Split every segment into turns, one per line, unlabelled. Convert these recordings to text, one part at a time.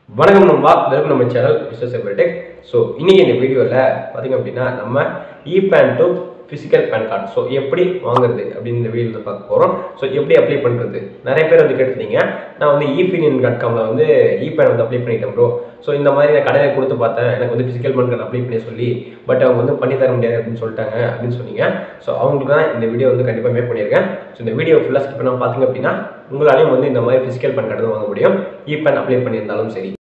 வணக்கம் நண்பா வெல்கம் நம்ம சேனல் மிஸ்டர் செப்பரேடெக் ஸோ இன்னைக்கு இந்த வீடியோவில் பார்த்தீங்க அப்படின்னா நம்ம e PAN to physical PAN card so எப்படி வாங்குறது அப்படின்னு இந்த வீடியோவில் பார்க்க போகிறோம் ஸோ எப்படி அப்ளை பண்ணுறது நிறைய பேர் வந்து கேட்டிருந்தீங்க நான் வந்து இ பினியன் டாட் காமில் வந்து இ பேன் வந்து அப்ளை பண்ணிட்டேன் ப்ரோ ஸோ இந்த மாதிரி நான் கடையில் கொடுத்து பார்த்தேன் எனக்கு வந்து ஃபிசிக்கல் பேன் கார்டு அப்ளை பண்ணி சொல்லி பட் அவங்க வந்து பண்ணி தர முடியாது அப்படின்னு சொல்லிட்டாங்க அப்படின்னு சொன்னீங்க ஸோ அவங்களுக்கு தான் இந்த வீடியோ வந்து கண்டிப்பாக மேக் பண்ணியிருக்கேன் ஸோ இந்த வீடியோ ஃபுல்லாக ஸ்கிப் பண்ணாமல் பார்த்தீங்க அப்படின்னா உங்களாலையும் வந்து இந்த மாதிரி ஃபிசிக்கல் பேன் கார்டு தான் வாங்க முடியும் இ பேன் அப்ளை பண்ணியிருந்தாலும் சரி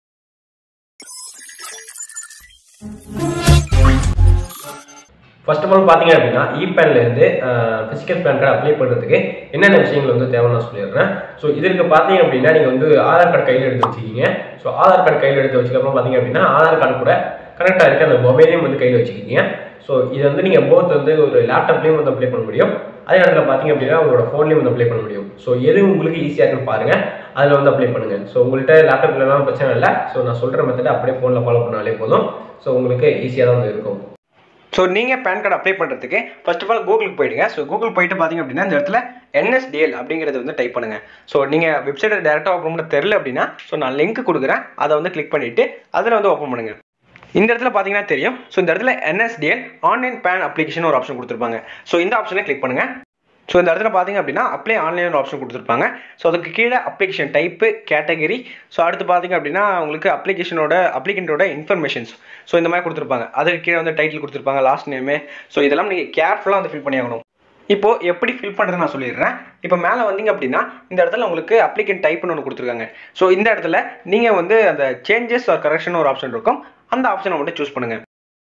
ஃபர்ஸ்ட் ஆஃப் ஆல் பார்த்தீங்க அப்படின்னா இ பேன்லேருந்து ஃபிசிக்கல் பேன் கார்டு அப்ளை பண்ணுறதுக்கு என்னென்ன விஷயங்கள் வந்து தேவைன்னு நான் சொல்லிடுறேன் ஸோ இதற்கு பார்த்தீங்க அப்படின்னா நீங்கள் வந்து ஆதார் கார்டு கையில் எடுத்து வச்சுக்கிங்க ஸோ ஆதார் கார்டு கையில் எடுத்து வச்சுக்கப்புறம் பார்த்தீங்க அப்படின்னா ஆதார் கார்டு கூட கரெக்டாக இருக்க அந்த மொபைலையும் வந்து கையில் வச்சுக்கிங்க ஸோ இது வந்து நீங்கள் போத் வந்து ஒரு லேப்டாப்லேயும் வந்து அப்ளை பண்ண முடியும் அதே நேரத்தில் பார்த்தீங்க அப்படின்னா உங்களோட ஃபோன்லேயும் வந்து அப்ளை பண்ண முடியும் ஸோ எது உங்களுக்கு ஈஸியாக இருக்குன்னு பாருங்கள் அதில் வந்து அப்ளை பண்ணுங்கள் ஸோ உங்கள்கிட்ட லேப்டாப்லலாம் பிரச்சனை இல்லை ஸோ நான் சொல்கிற மெத்தடை அப்படியே ஃபோனில் ஃபாலோ பண்ணாலே போதும் ஸோ உங்களுக்கு ஈஸியாக தான் வந்து இருக்கும்
ஸோ நீங்கள் பேன் கார்டு அப்ளை பண்ணுறதுக்கு ஃபர்ஸ்ட் ஆஃப் ஆல் கூகுளுக்கு போயிடுங்க ஸோ கூகுள் போயிட்டு பார்த்தீங்க அப்படின்னா இந்த இடத்துல என்எஸ்டிஎல் அப்படிங்கிறது வந்து டைப் பண்ணுங்கள் ஸோ நீங்கள் வெப்சைட்டை டேரெக்டாக ஓப்பன் பண்ண தெரில அப்படின்னா ஸோ நான் லிங்க் கொடுக்குறேன் அதை வந்து கிளிக் பண்ணிவிட்டு அதில் வந்து ஓப்பன் பண்ணுங்கள் இந்த இடத்துல பார்த்தீங்கன்னா தெரியும் ஸோ இந்த இடத்துல என்எஸ்டிஎல் ஆன்லைன் பேன் அப்ளிகேஷன் ஒரு ஆப்ஷன் கொடுத்துருப்பாங்க ஸோ இந்த ஆப்ஷனை கிளிக் பண்ணுங்கள் ஸோ இந்த இடத்துல பார்த்தீங்க அப்படின்னா அப்ளை ஆன்லைன் ஆப்ஷன் கொடுத்துருப்பாங்க ஸோ அதுக்கு கீழே அப்ளிகேஷன் டைப்பு கேட்டகரி ஸோ அடுத்து பார்த்தீங்க அப்படின்னா உங்களுக்கு அப்ளிகேஷனோட அப்ளிகண்ட்டோட இன்ஃபர்மேஷன்ஸ் ஸோ இந்த மாதிரி கொடுத்துருப்பாங்க அதுக்கு கீழே வந்து டைட்டில் கொடுத்துருப்பாங்க லாஸ்ட் நேமு ஸோ இதெல்லாம் நீங்கள் கேர்ஃபுல்லாக வந்து ஃபில் பண்ணி ஆகணும் இப்போ எப்படி ஃபில் பண்ணுறது நான் சொல்லிடுறேன் இப்போ மேலே வந்தீங்க அப்படின்னா இந்த இடத்துல உங்களுக்கு அப்ளிகன் டைப்னு ஒன்று கொடுத்துருக்காங்க ஸோ இந்த இடத்துல நீங்கள் வந்து அந்த சேஞ்சஸ் ஆர் கரெக்ஷன் ஒரு ஆப்ஷன் இருக்கும் அந்த ஆப்ஷனை மட்டும் சூஸ் பண்ணுங்கள்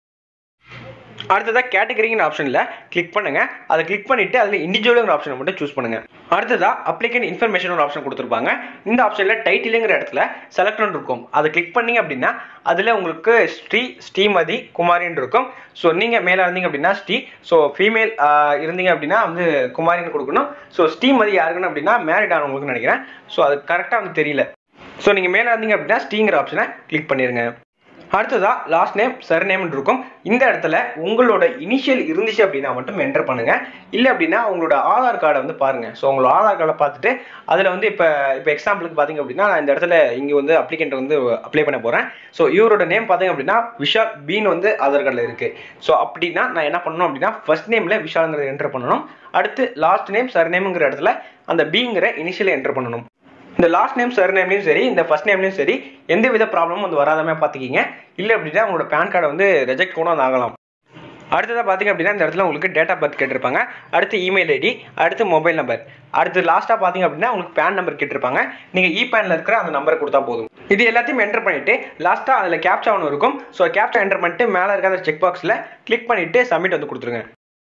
அடுத்ததாக கேட்டகரிங்கிற ஆப்ஷனில் கிளிக் பண்ணுங்க அதை கிளிக் பண்ணிட்டு அதில் இண்டிவிஜுவலுங்கிற ஆப்ஷனை மட்டும் சூஸ் பண்ணுங்க அடுத்ததா அப்ளிகன் இன்ஃபர்மேஷன் ஒரு ஆப்ஷன் கொடுத்துருப்பாங்க இந்த ஆப்ஷனில் டைட்டிலுங்கிற இடத்துல செலக்ட் இருக்கும் அதை கிளிக் பண்ணீங்க அப்படின்னா அதில் உங்களுக்கு ஸ்ரீ ஸ்ரீமதி குமாரின்னு இருக்கும் ஸோ நீங்கள் மேலே இருந்தீங்க அப்படின்னா ஸ்ரீ ஸோ ஃபீமேல் இருந்தீங்க அப்படின்னா வந்து குமாரின்னு கொடுக்கணும் ஸோ ஸ்ரீமதி யாருக்குன்னு அப்படின்னா மேரிட் ஆனவங்களுக்கு நினைக்கிறேன் ஸோ அது கரெக்டாக வந்து தெரியல ஸோ நீங்கள் மேலே இருந்தீங்க அப்படின்னா ஸ்ரீங்கிற ஆப்ஷனை கிளிக் பண்ணிடுங்க அடுத்ததா லாஸ்ட் நேம் சர் நேம்னு இருக்கும் இந்த இடத்துல உங்களோட இனிஷியல் இருந்துச்சு அப்படின்னா மட்டும் என்டர் பண்ணுங்க இல்லை அப்படின்னா உங்களோட ஆதார் கார்டை வந்து பாருங்க ஸோ உங்களோட ஆதார் கார்டை பார்த்துட்டு அதில் வந்து இப்போ இப்போ எக்ஸாம்பிளுக்கு பார்த்தீங்க அப்படின்னா நான் இந்த இடத்துல இங்கே வந்து அப்ளிகண்ட் வந்து அப்ளை பண்ண போகிறேன் ஸோ இவரோட நேம் பார்த்தீங்க அப்படின்னா விஷால் பீன் வந்து ஆதார் கார்டில் இருக்குது ஸோ அப்படின்னா நான் என்ன பண்ணணும் அப்படின்னா ஃபர்ஸ்ட் நேமில் விஷாலுங்கிறத என்டர் பண்ணணும் அடுத்து லாஸ்ட் நேம் சர் நேம்ங்கிற இடத்துல அந்த பீங்கிற இனிஷியலை என்டர் பண்ணணும் இந்த லாஸ்ட் நேம் சர் நேம்லையும் சரி இந்த ஃபர்ஸ்ட் நேம்லையும் சரி எந்த வித ப்ராப்ளமும் வந்து வராதமே பார்த்துக்கிங்க இல்லை அப்படின்னா உங்களோட பேன் கார்டை வந்து ரெஜெக்ட் கூட வந்து ஆகலாம் அடுத்ததாக பார்த்தீங்க அப்படின்னா இந்த இடத்துல உங்களுக்கு டேட் ஆஃப் பர்த் கேட்டிருப்பாங்க அடுத்து இமெயில் ஐடி அடுத்து மொபைல் நம்பர் அடுத்து லாஸ்ட்டாக பார்த்தீங்க அப்படின்னா உங்களுக்கு பேன் நம்பர் கேட்டிருப்பாங்க நீங்கள் இ பேனில் இருக்கிற அந்த நம்பரை கொடுத்தா போதும் இது எல்லாத்தையும் என்டர் பண்ணிட்டு லாஸ்ட்டாக அதில் கேப்சா ஒன்று இருக்கும் ஸோ கேப்சா என்டர் பண்ணிட்டு மேலே இருக்க அந்த செக் பாக்ஸில் கிளிக் பண்ணிட்டு சப்மிட் வந்து கொடுத்துருங்க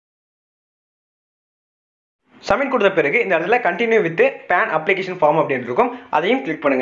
சப்மிட் கொடுத்த பிறகு இந்த இடத்துல continue with PAN application form அப்படின்னு இருக்கும் அதையும் கிளிக் பண்ணுங்க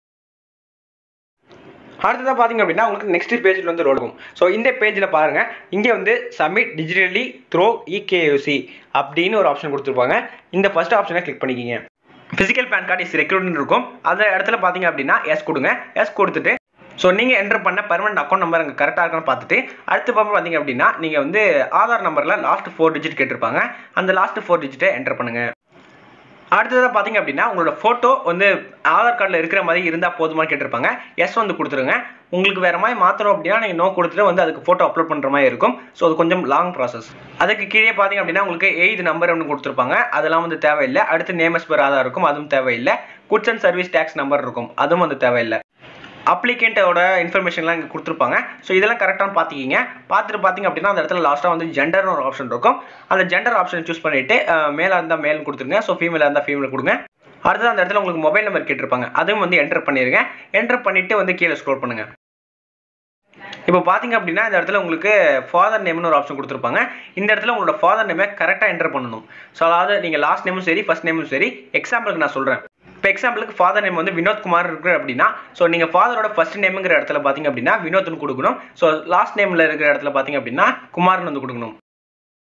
அடுத்ததாக பார்த்தீங்க அப்படின்னா உங்களுக்கு நெக்ஸ்ட் பேஜில் வந்து லோட் ஆகும் ஸோ இந்த பேஜில் பாருங்கள் இங்கே வந்து சப்மிட் டிஜிட்டலி த்ரோ இகேயூசி அப்படின்னு ஒரு ஆப்ஷன் கொடுத்துருப்பாங்க இந்த ஃபர்ஸ்ட் ஆப்ஷனை கிளிக் பண்ணிக்கிங்க ஃபிசிக்கல் பேன் கார்டு இஸ் ரெக்ரூட்னு இருக்கும் அந்த இடத்துல பார்த்தீங்க அப்படின்னா எஸ் கொடுங்க எஸ் கொடுத்துட்டு ஸோ நீங்கள் என்டர் பண்ண பர்மனெண்ட் அக்கௌண்ட் நம்பர் அங்கே கரெக்டாக இருக்கான்னு பார்த்துட்டு அடுத்த பக்கம் பார்த்தீங்க அப்படின்னா நீங்கள் வந்து ஆதார் நம்பரில் லாஸ்ட் ஃபோர் டிஜிட் கேட்டிருப்பாங்க அந்த லாஸ்ட் ஃபோர் டிஜிட்டை என்டர் பண்ணுங்கள் அடுத்ததாக பார்த்தீங்க அப்படின்னா உங்களோட ஃபோட்டோ வந்து ஆதார் கார்டில் இருக்கிற மாதிரி இருந்தால் போதுமான்னு கேட்டிருப்பாங்க எஸ் வந்து கொடுத்துருங்க உங்களுக்கு வேறு மாதிரி மாற்றணும் அப்படின்னா நீங்கள் நோ கொடுத்துட்டு வந்து அதுக்கு ஃபோட்டோ அப்லோட் பண்ணுற மாதிரி இருக்கும் ஸோ அது கொஞ்சம் லாங் ப்ராசஸ் அதுக்கு கீழே பார்த்தீங்க அப்படின்னா உங்களுக்கு எய்த் நம்பர் ஒன்று கொடுத்துருப்பாங்க அதெல்லாம் வந்து தேவையில்லை அடுத்து நேமஸ் பெர் ஆதார் இருக்கும் அதுவும் தேவையில்லை goods and service tax number இருக்கும் அதுவும் வந்து தேவையில்லை அப்ளிகேண்ட்டோட இன்ஃபர்மேஷன்லாம் இங்கே கொடுத்துருப்பாங்க ஸோ இதெல்லாம் கரெக்டாக பார்த்துக்கிங்க பார்த்துட்டு பார்த்தீங்க அப்படின்னா அந்த இடத்துல லாஸ்ட்டாக வந்து ஜெண்டர்னு ஒரு ஆப்ஷன் இருக்கும் அந்த ஜெண்டர் ஆப்ஷன் சூஸ் பண்ணிவிட்டு மேலாக இருந்தால் மேல் கொடுத்துருங்க ஸோ ஃபீமேலாக இருந்தால் ஃபீமேல் கொடுங்க அடுத்தது அந்த இடத்துல உங்களுக்கு மொபைல் நம்பர் கேட்டிருப்பாங்க அதுவும் வந்து என்டர் பண்ணிடுங்க என்டர் பண்ணிவிட்டு வந்து கீழே ஸ்க்ரோல் பண்ணுங்கள் இப்போ பார்த்தீங்க அப்படின்னா இந்த இடத்துல உங்களுக்கு ஃபாதர் நேம்னு ஒரு ஆப்ஷன் கொடுத்துருப்பாங்க இந்த இடத்துல உங்களோட ஃபாதர் நேமை கரெக்டாக என்டர் பண்ணணும் ஸோ அதாவது நீங்கள் லாஸ்ட் நேமும் சரி ஃபர்ஸ்ட் நேமும் சரி எக்ஸாம்பிளுக்கு நான் சொல்கிறேன் இப்போ எக்ஸாம்பிளுக்கு ஃபாதர் நேம் வந்து வினோத் குமார் இருக்கு அப்படின்னா ஸோ நீங்கள் ஃபாதரோட ஃபர்ஸ்ட் நேமுங்கிற இடத்துல பார்த்தீங்க அப்படின்னா வினோத்னு கொடுக்கணும் ஸோ லாஸ்ட் நேமில் இருக்கிற இடத்துல பார்த்தீங்க அப்படின்னா குமார்னு வந்து கொடுக்கணும்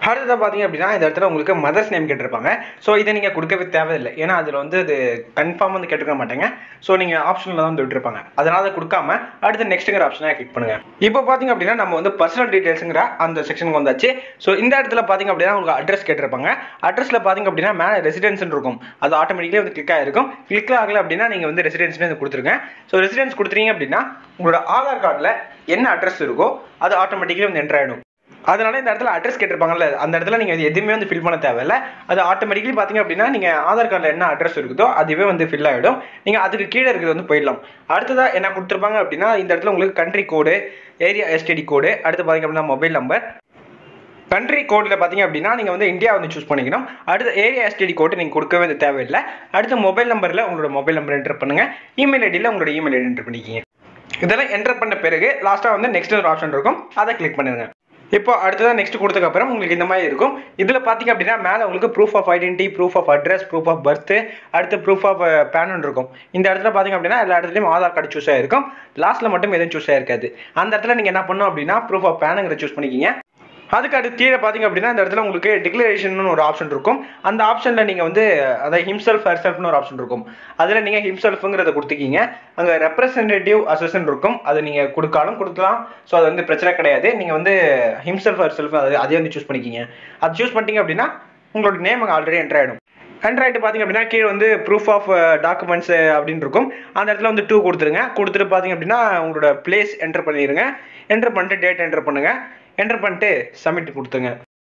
அடுத்ததாக பார்த்தீங்க அப்படின்னா இந்த இடத்துல உங்களுக்கு மதர்ஸ் நேம் கேட்டிருப்பாங்க ஸோ இதை நீங்கள் கொடுக்கவே தேவையில்லை ஏன்னா அதில் வந்து அது கன்ஃபார்ம் வந்து கேட்டுக்க மாட்டாங்க ஸோ நீங்கள் ஆப்ஷனில் தான் வந்து விட்டுருப்பாங்க அதனால அதை கொடுக்காம அடுத்து நெக்ஸ்ட்டுங்கிற ஆப்ஷனை கிளிக் பண்ணுங்க இப்போ பார்த்தீங்க அப்படின்னா நம்ம வந்து பர்சனல் டீடைல்ஸுங்கிற அந்த செக்ஷனுக்கு வந்தாச்சு ஸோ இந்த இடத்துல பார்த்தீங்க அப்படின்னா உங்களுக்கு அட்ரஸ் கேட்டிருப்பாங்க அட்ரஸில் பார்த்தீங்க அப்படின்னா மேலே ரெசிடென்ஸ் இருக்கும் அது ஆட்டோமேட்டிக்கலி வந்து கிளிக் ஆகிருக்கும் கிளிக் ஆகல அப்படின்னா நீங்கள் வந்து ரெசிடென்ஸ்னு வந்து கொடுத்துருங்க ஸோ ரெசிடென்ஸ் கொடுத்துறீங்க அப்படின்னா உங்களோட ஆதார் கார்டில் என்ன அட்ரஸ் இருக்கோ அது ஆட்டோமேட்டிக்கலி வந்து என்டர் ஆகிடும் அதனால இந்த இடத்துல அட்ரஸ் கேட்டிருப்பாங்கல்ல அந்த இடத்துல நீங்கள் அது எதுவுமே வந்து ஃபில் பண்ண தேவையில்ல அது ஆட்டோமேட்டிக்கலி பார்த்தீங்க அப்படின்னா நீங்கள் ஆதார் கார்டில் என்ன அட்ரஸ் இருக்குதோ அதுவே வந்து ஃபில் ஆகிடும் நீங்கள் அதுக்கு கீழே இருக்கிறது வந்து போயிடலாம் அடுத்ததாக என்ன கொடுத்துருப்பாங்க அப்படின்னா இந்த இடத்துல உங்களுக்கு country code area STD code அடுத்து பார்த்தீங்க அப்படின்னா மொபைல் நம்பர் கண்ட்ரி கோடில் பார்த்தீங்க அப்படின்னா நீங்கள் வந்து இந்தியா வந்து சூஸ் பண்ணிக்கணும் அடுத்து ஏரியா எஸ்டிடி கோடு நீங்கள் கொடுக்கவே வந்து தேவையில்லை அடுத்து மொபைல் நம்பரில் உங்களோட மொபைல் நம்பர் என்டர் பண்ணுங்கள் இமெயில் ஐடியில் உங்களோட இமெயில் ஐடி என்டர் பண்ணிக்கிங்க இதெல்லாம் என்டர் பண்ண பிறகு லாஸ்ட்டாக வந்து நெக்ஸ்ட் ஒரு ஆப்ஷன் இருக்கும் அதை கிளிக் பண்ணுங்க இப்போ அடுத்ததான் நெக்ஸ்ட் கொடுத்ததுக்கப்புறம் உங்களுக்கு இந்த மாதிரி இருக்கும் இதில் பார்த்தீங்க அப்படின்னா மேலே உங்களுக்கு proof of identity proof of address proof of birth அடுத்து ப்ரூஃப் ஆஃப் பேன் இருக்கும் இந்த இடத்துல பார்த்தீங்க அப்படின்னா எல்லா இடத்துலையும் ஆதார் கார்டு சூஸ் ஆயிருக்கும் லாஸ்ட்டில் மட்டும் எதுவும் சூஸ் ஆயிருக்காது அந்த இடத்துல நீங்கள் என்ன பண்ணணும் அப்படின்னா ப்ரூஃப் ஆஃப் பேனுங்கிற சூஸ் பண்ணிக்கிங்க அதுக்கு அடுத்து கீழே பார்த்தீங்க அப்படின்னா இந்த இடத்துல உங்களுக்கு டிக்ளரேஷன் ஒரு ஆப்ஷன் இருக்கும் அந்த ஆப்ஷனில் நீங்கள் வந்து அதாவது ஹிம்செல்ஃப் ஹெர்செல்ஃப்னு ஒரு ஆப்ஷன் இருக்கும் அதில் நீங்கள் ஹிம்செல்ஃபுங்கிறத கொடுத்துக்கிங்க அங்கே ரெப்ரசன்டேட்டிவ் அசோசன் இருக்கும் அது நீங்கள் கொடுக்காலும் கொடுக்கலாம் ஸோ அது வந்து பிரச்சனை கிடையாது நீங்கள் வந்து ஹிம்செல்ஃப் ஹெர்செல்ஃப் அது அதே வந்து சூஸ் பண்ணிக்கிங்க அது சூஸ் பண்ணிட்டீங்க அப்படின்னா உங்களோட நேம் அங்கே ஆல்ரெடி என்டர் ஆகிடும் ஆண்ட்ராய்டு பார்த்தீங்க அப்படின்னா கீழே வந்து ப்ரூஃப் ஆஃப் டாக்குமெண்ட்ஸ் அப்படின்னு இருக்கும் அந்த இடத்துல வந்து டூ கொடுத்துருங்க கொடுத்துட்டு பார்த்தீங்க அப்படின்னா உங்களோட பிளேஸ் என்டர் பண்ணிடுங்க என்டர் பண்ணிட்டு டேட் என்டர் பண்ணுங்க என்டர் பண்ணிட்டு சப்மிட் கொடுத்துங்க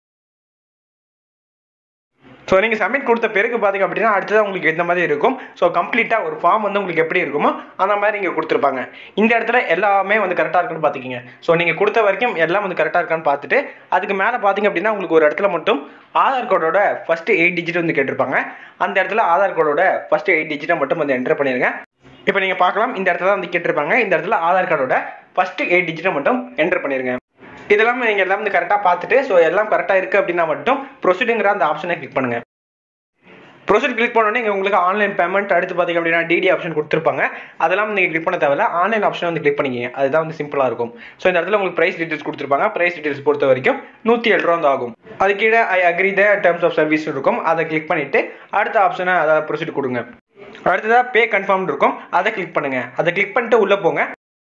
ஸோ நீங்கள் சப்மிட் கொடுத்த பிறகு பார்த்தீங்க அப்படின்னா அடுத்ததான் உங்களுக்கு எந்த மாதிரி இருக்கும் ஸோ கம்ப்ளீட்டாக ஒரு ஃபார்ம் வந்து உங்களுக்கு எப்படி இருக்குமோ அந்த மாதிரி இங்கே கொடுத்துருப்பாங்க இந்த இடத்துல எல்லாமே வந்து கரெக்டாக இருக்குன்னு பார்த்துக்கிங்க ஸோ நீங்கள் கொடுத்த வரைக்கும் எல்லாம் வந்து கரெக்டாக இருக்கான்னு பார்த்துட்டு அதுக்கு மேலே பார்த்தீங்க அப்படின்னா உங்களுக்கு ஒரு இடத்துல மட்டும் ஆதார் கார்டோட ஃபர்ஸ்ட் எயிட் டிஜிட் வந்து கேட்டிருப்பாங்க அந்த இடத்துல ஆதார் கார்டோட ஃபர்ஸ்ட் எயிட் டிஜிட்டை மட்டும் வந்து என்டர் பண்ணிடுங்க இப்போ நீங்கள் பார்க்கலாம் இந்த இடத்துல தான் வந்து கேட்டிருப்பாங்க இந்த இடத்துல ஆதார் கார்டோட ஃபர்ஸ்ட் எயிட் டிஜிட்டை மட்டும் என்டர் பண்ணிடுங்க இதெல்லாம் நீங்கள் எல்லாம் வந்து கரெக்டாக பார்த்துட்டு ஸோ எல்லாம் கரெக்டாக இருக்குது அப்படின்னா மட்டும் ப்ரொசீடுங்கிற அந்த ஆப்ஷனை கிளிக் பண்ணுங்கள் ப்ரொசீட் கிளிக் பண்ணோன்னே இங்கே உங்களுக்கு ஆன்லைன் பேமெண்ட் அடுத்து பார்த்தீங்க அப்படின்னா டிடி ஆப்ஷன் கொடுத்துருப்பாங்க அதெல்லாம் நீங்கள் கிளிக் பண்ண தேவையில்ல ஆன்லைன் ஆப்ஷன் வந்து கிளிக் பண்ணிக்கிங்க அதுதான் வந்து சிம்பிளாக இருக்கும் ஸோ இந்த இடத்துல உங்களுக்கு ப்ரைஸ் டீட்டெயில்ஸ் கொடுத்துருப்பாங்க ப்ரைஸ் டீட்டெயில்ஸ் பொறுத்த வரைக்கும் நூற்றி ஏழு ரூபா வந்து ஆகும் அது கீழே I agree the terms of service இருக்கும் அதை கிளிக் பண்ணிவிட்டு அடுத்த ஆப்ஷனை அதை ப்ரொசீட் கொடுங்க அடுத்ததாக பே கன்ஃபார்ம் இருக்கும் அதை கிளிக் பண்ணுங்க அதை கிளிக் பண்ணிட்டு உள்ளே போங்க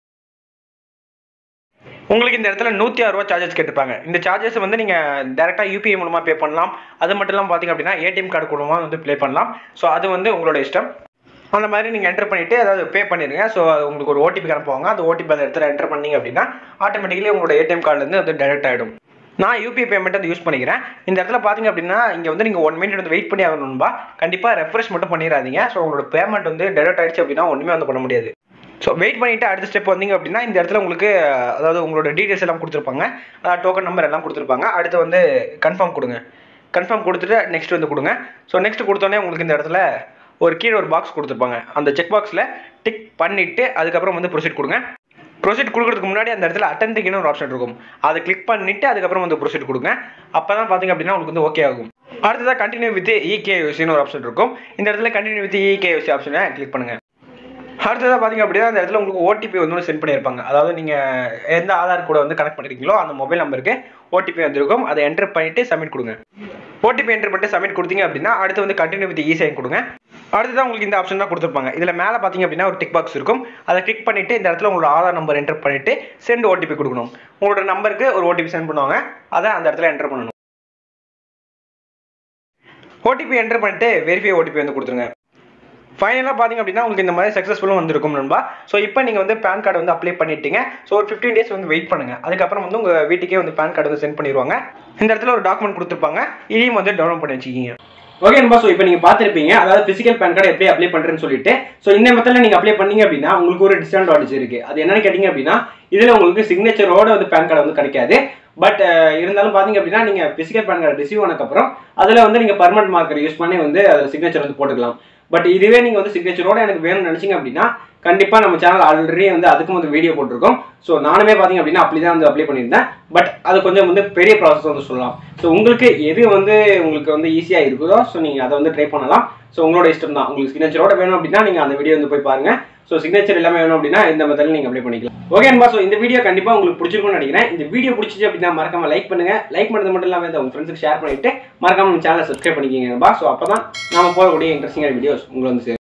உங்களுக்கு இந்த இடத்துல நூற்றி ஆறு ரூபா சார்ஜஸ் கேட்டிருப்பாங்க இந்த சார்ஜஸ் வந்து நீங்கள் டேரெக்டாக யூபிஐ மூலமாக பே பண்ணலாம் அது மட்டும் இல்லாமல் பார்த்தீங்க அப்படின்னா ஏடிஎம் கார்டு மூலமாக வந்து ப்ளே பண்ணலாம் ஸோ அது வந்து உங்களோட இஷ்டம் அந்த மாதிரி நீங்கள் என்டர் பண்ணிவிட்டு அதாவது பே பண்ணிடுங்க ஸோ உங்களுக்கு ஒரு ஓடிபி அனுப்புவாங்க அந்த ஓடிபி அந்த இடத்துல என்டர் பண்ணீங்க அப்படின்னா ஆட்டோமேட்டிக்கலி உங்களோட ஏடிஎம் கார்டுலேருந்து அது டேரெக்ட் ஆகிடும் நான் யூபிஐ பேமெண்ட் வந்து யூஸ் பண்ணிக்கிறேன் இந்த இடத்துல பார்த்தீங்க அப்படின்னா இங்கே வந்து நீங்கள் ஒன் மினிட் வந்து வெயிட் பண்ணி ஆகணும்பா கண்டிப்பாக ரெஃப்ரெஷ் மட்டும் பண்ணிடாதீங்க ஸோ உங்களோட பேமெண்ட் வந்து டேரெக்ட் ஆயிடுச்சு அப்படின்னா ஒன்றுமே வந்து பண்ண முடியாது ஸோ வெயிட் பண்ணிவிட்டு அடுத்த ஸ்டெப் வந்தீங்க அப்படின்னா இந்த இடத்துல உங்களுக்கு அதாவது உங்களோட டீட்டெயில்ஸ் எல்லாம் கொடுத்துருப்பாங்க டோக்கன் நம்பர் எல்லாம் கொடுத்துருப்பாங்க அடுத்து வந்து கன்ஃபார்ம் கொடுங்க கன்ஃபார்ம் கொடுத்துட்டு நெக்ஸ்ட் வந்து கொடுங்க ஸோ நெக்ஸ்ட் கொடுத்தோன்னே உங்களுக்கு இந்த இடத்துல ஒரு கீழே ஒரு பாக்ஸ் கொடுத்துருப்பாங்க அந்த செக் பாக்ஸில் டிக் பண்ணிவிட்டு அதுக்கப்புறம் வந்து ப்ரொசீட் கொடுங்க ப்ரொசீட் கொடுக்கறதுக்கு முன்னாடி அந்த இடத்துல அட்டன்டிக்னு ஒரு ஆப்ஷன் இருக்கும் அதை கிளிக் பண்ணிவிட்டு அதுக்கப்புறம் வந்து ப்ரொசீட் கொடுங்க அப்போ தான் பார்த்தீங்க அப்படின்னா உங்களுக்கு வந்து ஓகே ஆகும் அடுத்ததாக கண்டினியூ வித் இகேயூசின்னு ஒரு ஆப்ஷன் இருக்கும் இந்த இடத்துல கண்டினியூ வித் இகேயூசி ஆப்ஷனை கிளிக் பண்ணுங்கள் அடுத்ததாக பார்த்தீங்க அப்படின்னா அந்த இடத்துல உங்களுக்கு ஓடிபி வந்து சென்ட் பண்ணியிருப்பாங்க அதாவது நீங்கள் எந்த ஆதார் கூட வந்து கனெக்ட் பண்ணிருக்கீங்களோ அந்த மொபைல் நம்பருக்கு ஓடிபி வந்திருக்கும் அதை என்டர் பண்ணிட்டு சப்மிட் கொடுங்க ஓடிபி என்டர் பண்ணிட்டு சப்மிட் கொடுத்தீங்க அப்படின்னா அடுத்து வந்து கண்டினியூ வித் இ சைன் கொடுங்க அடுத்ததான் உங்களுக்கு இந்த ஆப்ஷன் தான் கொடுத்துருப்பாங்க இதில் மேலே பார்த்தீங்க அப்படின்னா ஒரு டிக் பாக்ஸ் இருக்கும் அதை கிளிக் பண்ணிட்டு இந்த இடத்துல உங்களோட ஆதார் நம்பர் என்டர் பண்ணிட்டு சென்ட் ஓடிபி கொடுக்கணும் உங்களோட நம்பருக்கு ஒரு ஓடிபி சென்ட் பண்ணுவாங்க அதை அந்த இடத்துல என்டர் பண்ணணும் ஓடிபி என்டர் பண்ணிட்டு வெரிஃபை ஓடிபி வந்து கொடுத்துருங்க ஃபைனலாக பார்த்தீங்க அப்படின்னா உங்களுக்கு இந்த மாதிரி சக்ஸஸ்ஃபுல்லும் வந்திருக்கும் நண்பா ஸோ இப்போ நீங்கள் வந்து பேன் கார்டு வந்து அப்ளை பண்ணிட்டீங்க ஸோ ஒரு ஃபிஃப்டீன் டேஸ் வந்து வெயிட் பண்ணுங்க அதுக்கப்புறம் வந்து உங்கள் வீட்டுக்கே வந்து பேன் கார்டு வந்து சென்ட் பண்ணிடுவாங்க இந்த இடத்துல ஒரு டாக்குமெண்ட் கொடுத்துருப்பாங்க இதையும் வந்து டவுன்லோட் பண்ணி வச்சுக்கிங்க
ஓகே நண்பா ஸோ இப்போ நீங்கள் பார்த்துருப்பீங்க அதாவது பிசிக்கல் பேன் கார்டு எப்படி அப்ளை பண்ணுறேன்னு சொல்லிட்டு ஸோ இந்த மெத்தடில் நீங்கள் அப்ளை பண்ணீங்க அப்படின்னா உங்களுக்கு ஒரு டிஸ்அட்வான்டேஜ் இருக்குது அது என்னன்னு கேட்டிங்க அப்படின்னா இதில் உங்களுக்கு சிக்னேச்சரோட வந்து பேன் கார்டு வந்து கிடைக்காது பட் இருந்தாலும் பார்த்தீங்க அப்படின்னா நீங்கள் பிசிக்கல் பேன் கார்டு ரிசீவ் ஆனதுக்கப்புறம் அதில் வந்து நீங்கள் பர்மனன்ட் மார்க்கர் யூஸ் பண்ணி வந்து அதில் சிக்னேச்சர் வந்து போட்டுக்கலாம் பட் இதுவே நீங்கள் வந்து சிக்னேச்சரோட எனக்கு வேணும்னு நினச்சிங்க அப்படின்னா கண்டிப்பாக நம்ம சேனல் ஆல்ரெடி வந்து அதுக்கும் வந்து வீடியோ போட்டிருக்கோம் ஸோ நானுமே பார்த்தீங்க அப்படின்னா அப்படி தான் வந்து அப்ளை பண்ணியிருந்தேன் பட் அது கொஞ்சம் வந்து பெரிய ப்ராசஸ் வந்து சொல்லலாம் ஸோ உங்களுக்கு எது வந்து உங்களுக்கு வந்து ஈஸியாக இருக்குதோ ஸோ நீங்கள் அதை வந்து ட்ரை பண்ணலாம் ஸோ உங்களோட இஷ்டம் தான் உங்களுக்கு சிக்னேச்சரோட வேணும் அப்படின்னா நீங்கள் அந்த வீடியோ வந்து போய் பாருங்க
ஸோ சிக்னேச்சர் எல்லாமே வேணும் அப்படின்னா இந்த மெத்தடில் நீங்கள் அப்ளை பண்ணிக்கலாம் ஓகே அன்பா ஸோ இந்த வீடியோ கண்டிப்பாக உங்களுக்கு பிடிச்சிருக்கும்னு நினைக்கிறேன் இந்த வீடியோ பிடிச்சிச்சு அப்படின்னா மறக்காம லைக் பண்ணுங்க லைக் பண்ணது மட்டும் இல்லாமல் இதை உங்க ஃப்ரெண்ட்ஸுக்கு ஷேர் பண்ணிட்டு மறக்காம நம்ம சேனலை சப்ஸ்கிரைப் பண்ணிக்கிங்க ஸோ அப்போ தான் நாம போகக்கூடிய இன்ட்ரெஸ்டிங்கான வீடியோஸ் உங்களுக்கு வந்து சேரும்.